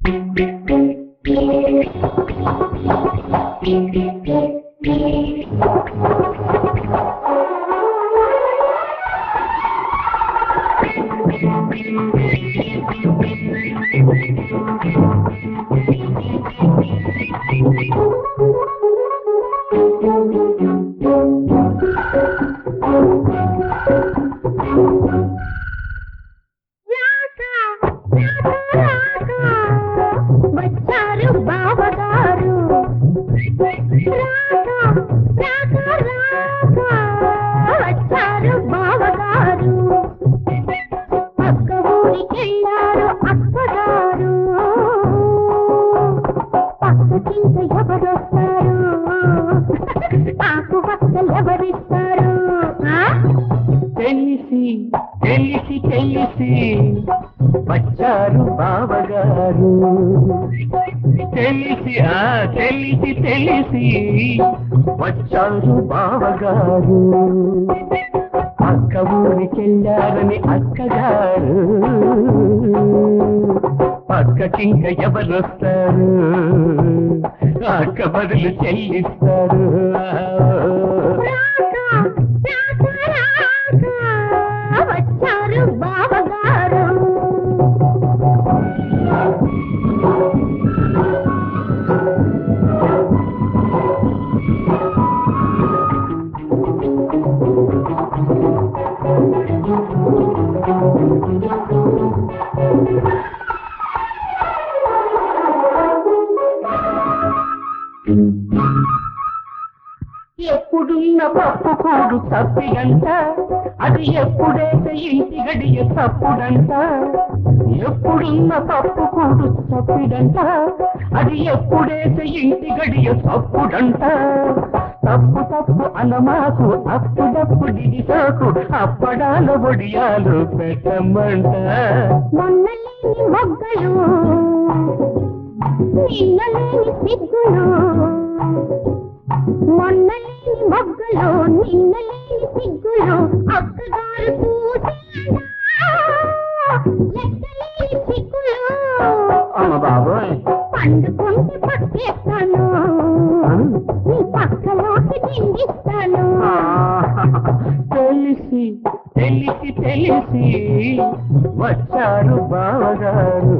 వచ్చారు బావగారు రాక, రాక, రాక, వచ్చారు బావగారు పక్క ఊరికెళ్ళారు అక్కగారు పక్కకింక ఎవరొస్తారు నాకు పక్కలు ఎవరిస్తారు ఆ? తెలిసి తెలిసి తెలిసి వచ్చారు బావగారు తెలిసి ఆ తెలిసి తెలిసి వచ్చారు బావగారు అక్క ఊరికెళ్ళారని అక్కగారు పక్కకింక ఎవరొస్తారు అక్క బదులు చెల్లిస్తారు రాక, రాక, రాక, వచ్చారు బావగారు ఎప్పుడున్న పప్పు కూడు తప్పిడంట అది ఎప్పుడైతే ఇంటి గడియ తప్పుడంట ఎప్పుడున్న పప్పు కూడు తప్పిడంట అది ఎప్పుడైతే ఇంటి గడియ తప్పుడంట తప్పు తప్పు అనమాకు అప్పుడప్పు డిడిసాకు అప్పడాల ఒడియాలు పెట్టమంట మొన్నలేని మొగ్గలు నిన్నలేని సిగ్గులు మొన్నలేని మొగ్గలు నిన్నలేని సిగ్గులు అక్కగారు చూసేనా లెక్కలేని సిగ్గులు అమ్మ బాబోయ్ పండుకుంటే పట్టేస్తాను నీ పక్కలోకి నిండిస్తాను తెలిసి తెలిసి తెలిసి వచ్చారు బావగారు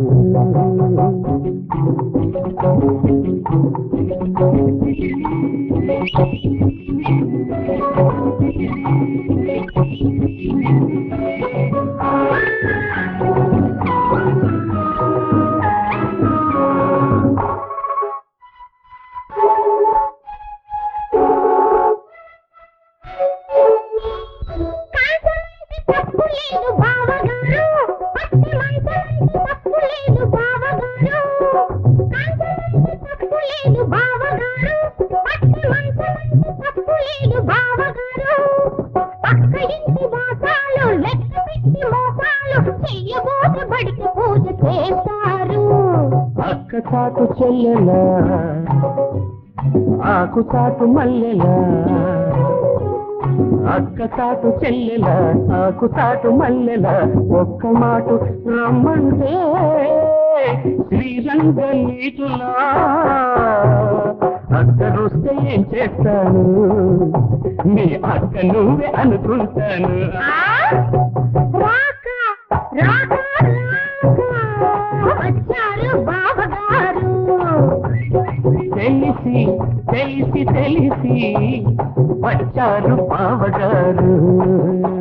కాంచనంటే తప్పు లేదు బావగారు పట్టి మంచమంటే తప్పు లేదు బావగారు కాంచనంటే తప్పు లేదు బావగారు పట్టి మంచమంటే తప్పు లేదు బావగారు పక్క ఇంటి మోసాలు లెక్క పెట్టి మోసాలు చెయ్యబోతే బడికి పూజ చేస్తారు అక్క చాటు చెల్లెలా ఆకు చాటు మల్లెలా అక్క చాటు చెల్లెలా ఆకు చాటు మల్లెలా ఒక్క మాట రమ్మంటే శ్రీరంగ నీతులా అక్కడొస్తే ఏం చేస్తాను నీ అక్క నువ్వే అనుకుంటాను రాక రాక రాక వచ్చారు బావగారు తెలిసి తెలిసి తెలిసి వచ్చారు బావగారు